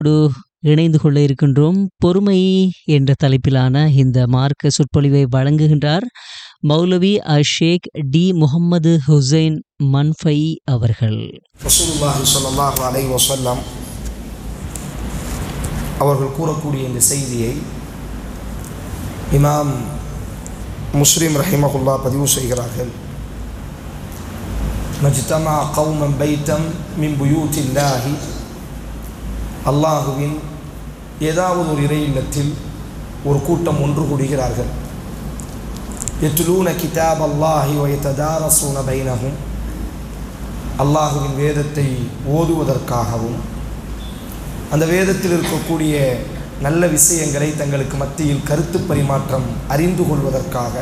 to இணைந்து கொள்ள இருக்கின்றோம் பொறுமை என்ற தலைப்பிலான இந்த மார்க்க சொற்பொழிவை வழங்குகின்றார் மௌலவி அஷேக் டி முகம்மது ஹுசைன் மன்ஃபை அவர்கள் ரசூலுல்லாஹி ஸல்லல்லாஹு அலைஹி வஸல்லம் அவர்கள் கூறக்கூடிய இந்த செய்தியை இமாம் முஸ்லிம் ரஹிமஹுல்லா பதிவு செய்கிறார்கள் மஜ்தமா கௌமம் பைத்தம் மின் புயூத்தில்லாஹி அல்லாஹுவின் ஏதாவது ஒரு இறை இல்லத்தில் ஒரு கூட்டம் ஒன்று கூடுகிறார்கள் எத்துலூன கிதாப் அல்லாஹி வயத்ததாரசூன பைனஹும் அல்லாஹுவின் வேதத்தை ஓதுவதற்காகவும் அந்த வேதத்தில் இருக்கக்கூடிய நல்ல விஷயங்களை தங்களுக்கு மத்தியில் கருத்து பரிமாற்றம் அறிந்து கொள்வதற்காக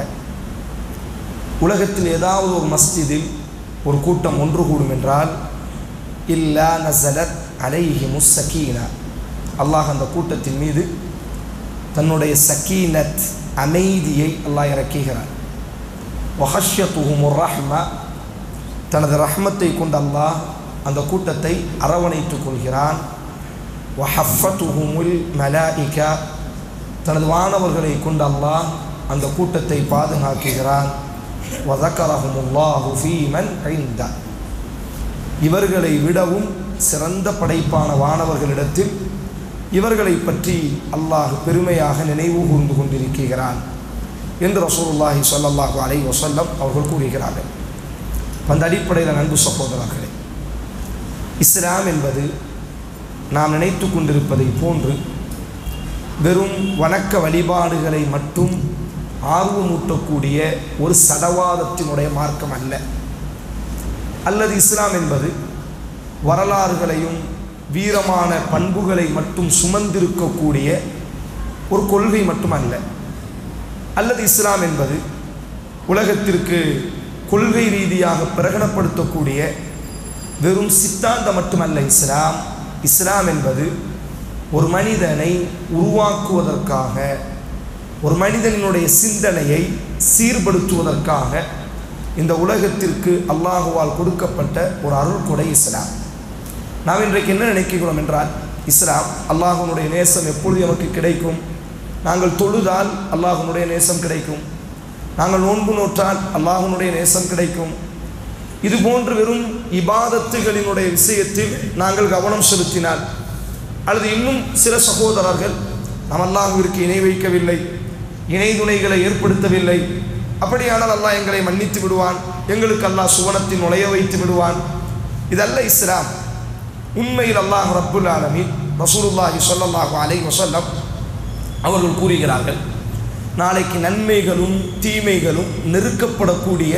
உலகத்தில் ஏதாவது ஒரு மஸ்ஜிதில் ஒரு கூட்டம் ஒன்று கூடும் என்றால் இல்லா நசலத் அலைஹி முஸ்ஸகீனா அல்லாஹ் அந்த கூட்டத்தின் மீது தன்னுடைய சக்கீனத் அமைதியை அல்லாஹ் இறக்குகிறார் வஹஷ்யத்துஹுமுர் ரஹ்மா தனது ரஹ்மத்தை கொண்டு அல்லாஹ் அந்த கூட்டத்தை அரவணைத்துக் கொள்கிறான் வஹஃபத்துஹுமுல் மலாயிகா தனது வானவர்களை கொண்டு அல்லாஹ் அந்த கூட்டத்தை பாதுகாக்குகிறான் வதக்கரஹுமுல்லாஹு ஃபீமன் ஐந்த இவர்களை விடவும் சிறந்த படைப்பான வானவர்களிடத்தில் இவர்களை பற்றி அல்லாஹ் பெருமையாக நினைவு கூர்ந்து கொண்டிருக்கிறான் என்று ரசூலுல்லாஹி ஸல்லல்லாஹு அலைஹி வஸல்லம் அவர்கள் கூறுகிறார்கள் அந்த அடிப்படையில் நண்பு சகோதரர்களே இஸ்லாம் என்பது நாம் நினைத்து கொண்டிருப்பதை போன்று வெறும் வணக்க வழிபாடுகளை மட்டும் ஆர்வமூட்டக்கூடிய ஒரு சடவாதத்தினுடைய மார்க்கம் அல்ல அல்லது இஸ்லாம் என்பது வரலாறுகளையும் வீரமான பண்புகளை மட்டும் சுமந்திருக்கக்கூடிய ஒரு கொள்கை மட்டும் அல்ல அல்லது இஸ்லாம் என்பது உலகத்திற்கு கொள்கை ரீதியாக பிரகடனப்படுத்தக்கூடிய வெறும் சித்தாந்தம் மட்டுமல்ல இஸ்லாம் இஸ்லாம் என்பது ஒரு மனிதனை உருவாக்குவதற்காக ஒரு மனிதனுடைய சிந்தனையை சீர்படுத்துவதற்காக இந்த உலகத்திற்கு அல்லாஹுவால் கொடுக்கப்பட்ட ஒரு அருள் கொடை இஸ்லாம் நாம் இன்றைக்கு என்ன நினைக்கிறோம் என்றால் இஸ்லாம் அல்லாஹுனுடைய நேசம் எப்பொழுது நமக்கு கிடைக்கும் நாங்கள் தொழுதால் அல்லாஹுனுடைய நேசம் கிடைக்கும் நாங்கள் நோன்பு நோற்றால் அல்லாஹுனுடைய நேசம் கிடைக்கும் இது போன்று வெறும் இபாதத்துகளினுடைய விஷயத்தில் நாங்கள் கவனம் செலுத்தினால் அல்லது இன்னும் சில சகோதரர்கள் நாம் அல்லாஹுவிற்கு இணை வைக்கவில்லை இணை துணைகளை ஏற்படுத்தவில்லை அப்படியானால் அல்லாஹ் எங்களை மன்னித்து விடுவான் எங்களுக்கு அல்லாஹ் சுவனத்தில் நுழைய வைத்து விடுவான் இதல்ல இஸ்லாம் உண்மையில் அல்லாஹ் ரப்புல் ஆலமீன் ரசூலுல்லாஹி ஸல்லல்லாஹு அலைஹி வஸல்லம் அவர்கள் கூறுகிறார்கள் நாளைக்கு நன்மைகளும் தீமைகளும் நெருக்கப்படக்கூடிய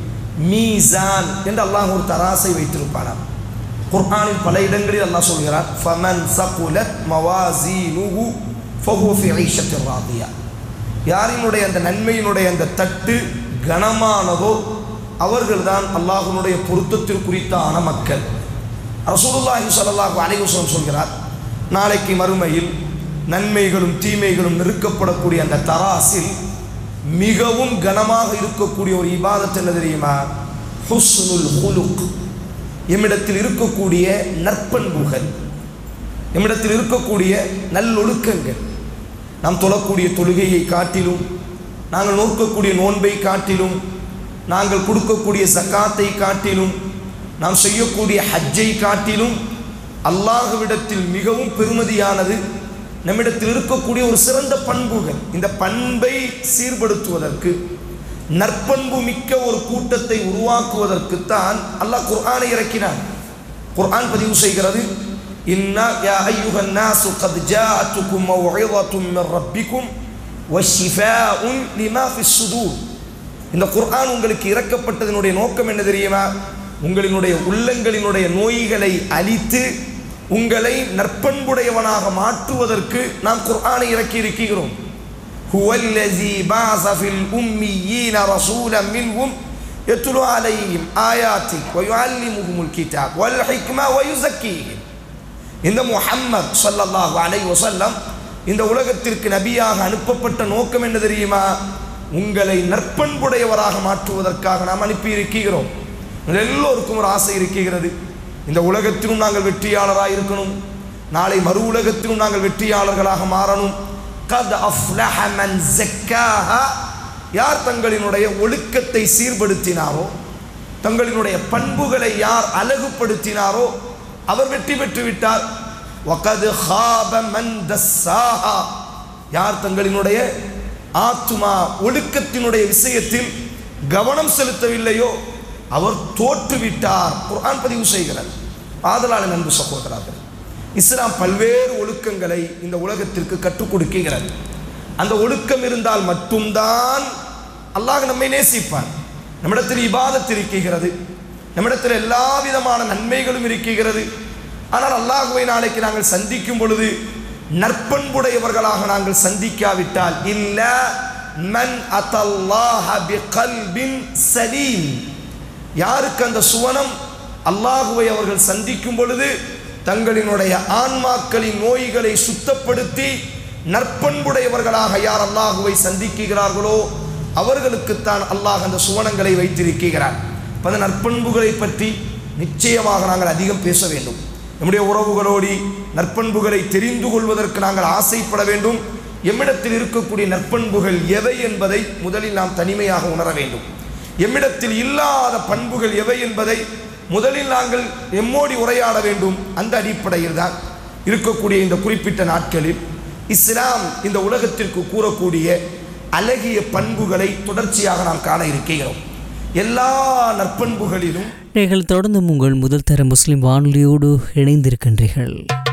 மீசான் என்று அல்லாஹ் ஒரு தராசை வைத்திருப்பானாம் குர்ஆனில் பல இடங்களில் அல்லாஹ் சொல்கிறார் ஃபமன் சகுலத் மவாசீனுஹு ஃபஹுவ ஃபி ஐஷத்தின் ராதியா யாரினுடைய அந்த நன்மையினுடைய அந்த தட்டு கனமானதோ அவர்கள்தான் அல்லாஹ்வுடைய பொருத்தத்தில் குறித்தான மக்கள் ரசூலுல்லாஹி ஸல்லல்லாஹு அலைஹி வஸல்லம் சொல்கிறார் நாளைக்கு மறுமையில் நன்மைகளும் தீமைகளும் நெருக்கப்படக்கூடிய அந்த தராசில் மிகவும் கனமாக இருக்கக்கூடிய ஒரு இபாதத் என்ன தெரியுமா ஹுஸ்னுல் ஹுலுக் எம்மிடத்தில் இருக்கக்கூடிய நற்பண்புகள் எம்மிடத்தில் இருக்கக்கூடிய நல்லொழுக்கங்கள் நாம் தொழக்கூடிய தொழுகையை காட்டிலும் நாங்கள் நோக்கக்கூடிய நோன்பை காட்டிலும் நாங்கள் கொடுக்கக்கூடிய சக்காத்தை காட்டிலும் நாம் செய்யக்கூடிய ஹஜ்ஜை காட்டிலும் அல்லாஹுவிடத்தில் மிகவும் பெருமதியானது நம்மிடத்தில் இருக்கக்கூடிய ஒரு சிறந்த பண்புகள் இந்த பண்பை சீர்படுத்துவதற்கு நற்பண்பு மிக்க ஒரு கூட்டத்தை உருவாக்குவதற்குத்தான் அல்லாஹ் குர்ஆனை இறக்கினான் குர்ஆன் பதிவு செய்கிறது இன்னா யா ஐயுஹன் நாசு கத் ஜாஅத்துக்கும் மவ்இதத்தும் மின் ரப்பிக்கும் வஷிஃபாஉன் லிமா ஃபிஸ் சுதூர் இந்த குர்ஆன் உங்களுக்கு இறக்கப்பட்டதனுடைய நோக்கம் என்ன தெரியுமா உங்களினுடைய உள்ளங்களினுடைய நோய்களை அழித்து உங்களை நற்பண்புடையவனாக மாற்றுவதற்கு நாம் குர்ஆனை இறக்கி இருக்கிறோம் هو الذي بعث في الأميين رسولا منهم يتلو عليهم آياته ويعلمهم الكتاب والحكمة ويزكيهم இந்த முஹம்மத் ஸல்லல்லாஹு அலைஹி வஸல்லம் இந்த உலகத்திற்கு நபியாக அனுப்பப்பட்ட நோக்கம் என்ன தெரியுமா உங்களை நற்பண்புடையவராக மாற்றுவதற்காக நாம் அனுப்பி இருக்கிறோம் எல்லோருக்கும் ஒரு ஆசை இருக்கிறது இந்த உலகத்திலும் நாங்கள் வெற்றியாளராக இருக்கணும் நாளை மறு உலகத்திலும் நாங்கள் வெற்றியாளர்களாக மாறணும் கத் அஃப்லஹ மன் ஸக்காஹா யார் தங்களினுடைய ஒழுக்கத்தை சீர்படுத்தினாரோ தங்களினுடைய பண்புகளை யார் அழகுபடுத்தினாரோ அவர் வெற்றி பெற்று விட்டார் வகது ஹாப மன் தஸ்ஸாஹா யார் தங்களினுடைய ஆத்துமா ஒழுக்கத்தினுடைய விஷயத்தில் கவனம் செலுத்தவில்லையோ அவர் தோற்றுவிட்டார் குர்ஆன் பதிவு செய்கிறார் ஆதலான நண்பு சகோதரர்கள் இஸ்லாம் பல்வேறு ஒழுக்கங்களை இந்த உலகத்திற்கு கற்றுக் கொடுக்கிறது அந்த ஒழுக்கம் இருந்தால் மட்டும்தான் அல்லாஹ் நம்மை நேசிப்பான் நம்மிடத்தில் இபாதத் இருக்கிறது நம்மிடத்தில் எல்லா விதமான நன்மைகளும் இருக்கிறது ஆனால் அல்லாஹுவை நாளைக்கு நாங்கள் சந்திக்கும் பொழுது நற்பண்புடையவர்களாக நாங்கள் சந்திக்காவிட்டால் இல்ல மன் அதல்லாஹ பிகல்பின் சலீம் யாருக்கு அந்த சுவனம் அல்லாஹுவை அவர்கள் சந்திக்கும் பொழுது தங்களினுடைய ஆன்மாக்களின் நோய்களை சுத்தப்படுத்தி நற்பண்புடையவர்களாக யார் அல்லாஹுவை சந்திக்கிறார்களோ அவர்களுக்குத்தான் அல்லாஹ் அந்த சுவனங்களை வைத்திருக்கிறார் அப்ப அந்த நற்பண்புகளை பற்றி நிச்சயமாக நாங்கள் அதிகம் பேச வேண்டும் நம்முடைய உறவுகளோடு நற்பண்புகளை தெரிந்து கொள்வதற்கு நாங்கள் ஆசைப்பட வேண்டும் எம்மிடத்தில் இருக்கக்கூடிய நற்பண்புகள் எவை என்பதை முதலில் நாம் தனிமையாக உணர வேண்டும் எம்மிடத்தில் இல்லாத பண்புகள் எவை என்பதை முதலில் நாங்கள் எம்மோடி உரையாட வேண்டும் அந்த அடிப்படையில் தான் இருக்கக்கூடிய இந்த குறிப்பிட்ட நாட்களில் இஸ்லாம் இந்த உலகத்திற்கு கூறக்கூடிய அழகிய பண்புகளை தொடர்ச்சியாக நாம் காண இருக்கிறோம் எல்லா நற்பண்புகளிலும் நீங்கள் தொடர்ந்தும் உங்கள் முதல் தர முஸ்லிம் வானொலியோடு இணைந்திருக்கின்றீர்கள்